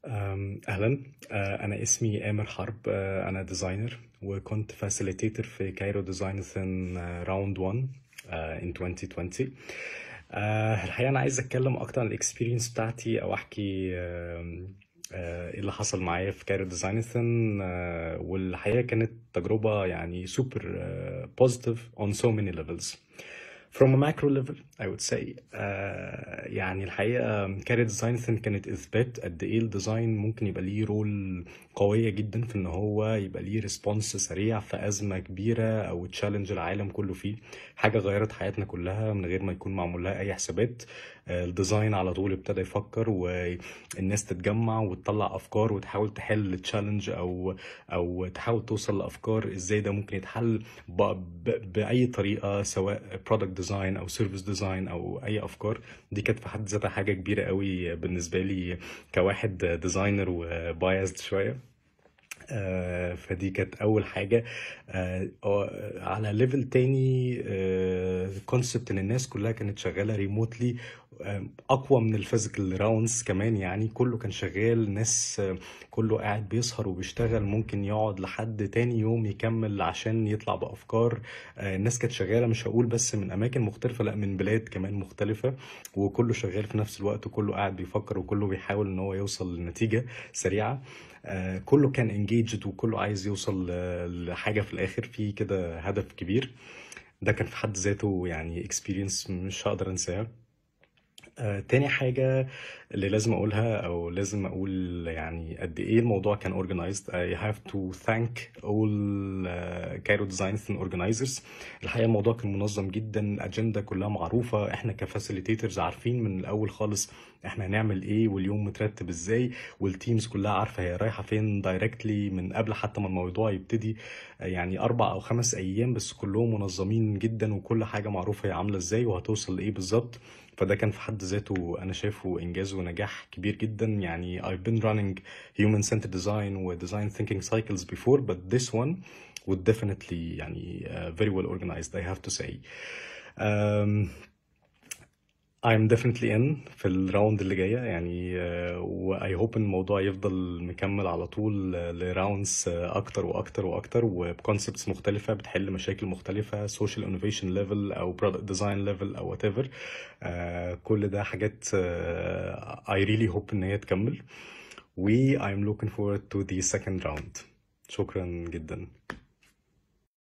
أم، أهلا أه، أنا اسمي آمر حرب أه، أنا ديزاينر وكنت فاسيليتيتور في كايرو ديزاينثون راوند 1 أه، in 2020 أه، الحقيقة أنا عايز أتكلم أكتر عن الإكسبيرينس بتاعتي أو أحكي أم، أه، إيه اللي حصل معايا في كايرو ديزاينثون أه، والحقيقة كانت تجربة يعني super uh, positive on so many levels. From a macro level I would say آه يعني الحقيقة كاري ديزاين كانت إثبات قد إيه الديزاين ممكن يبقى ليه رول قوية جدا في إن هو يبقى ليه ريسبونس سريع في أزمة كبيرة أو تشالنج العالم كله فيه حاجة غيرت حياتنا كلها من غير ما يكون معمول لها أي حسابات آه الديزاين على طول ابتدى يفكر والناس تتجمع وتطلع أفكار وتحاول تحل تشالنج أو أو تحاول توصل لأفكار إزاي ده ممكن يتحل ب- ب- بأي طريقة سواء برودكت ديزاين أو سيرفيس ديزاين أو أي أفكار دي كانت في حد ذاتها حاجة كبيرة قوي بالنسبة لي كواحد ديزاينر وبايزد شوية آه، فدي كانت اول حاجه آه، آه، على ليفل تاني كونسبت ان الناس كلها كانت شغاله ريموتلي اقوى من الفيزيكال راوندز كمان يعني كله كان شغال ناس آه، كله قاعد بيسهر وبيشتغل ممكن يقعد لحد تاني يوم يكمل عشان يطلع بافكار آه، الناس كانت شغاله مش هقول بس من اماكن مختلفه لا من بلاد كمان مختلفه وكله شغال في نفس الوقت وكله قاعد بيفكر وكله بيحاول ان هو يوصل لنتيجه سريعه آه، كله كان انجيجد وكله عايز يوصل ل- لحاجه في الاخر في كده هدف كبير ده كان في حد ذاته يعني اكسبيرينس مش هقدر انساها آه، تاني حاجة اللي لازم أقولها أو لازم أقول يعني قد إيه الموضوع كان organized I have to thank all uh, Cairo Design organizers الحقيقة الموضوع كان منظم جدا الأجندة كلها معروفة إحنا كفاسيليتيترز عارفين من الأول خالص إحنا هنعمل إيه واليوم مترتب إزاي والتيمز كلها عارفة هي رايحة فين دايركتلي من قبل حتى ما الموضوع يبتدي آه، يعني أربع أو خمس أيام بس كلهم منظمين جدا وكل حاجة معروفة هي عاملة إزاي وهتوصل لإيه بالظبط فده كان في حد ذاته انا شايفه انجاز ونجاح كبير جدا يعني I've been running human centered design و design thinking cycles before but this one would definitely يعني uh, very well organized I have to say um, I'm definitely in في الراوند اللي جاية يعني uh, و I hope ان الموضوع يفضل مكمل على طول uh, لراوندز uh, أكتر وأكتر وأكتر وبكونسبتس مختلفة بتحل مشاكل مختلفة social innovation level أو product design level أو whatever uh, كل ده حاجات uh, I really hope إن هي تكمل و I'm looking forward to the second round شكرا جدا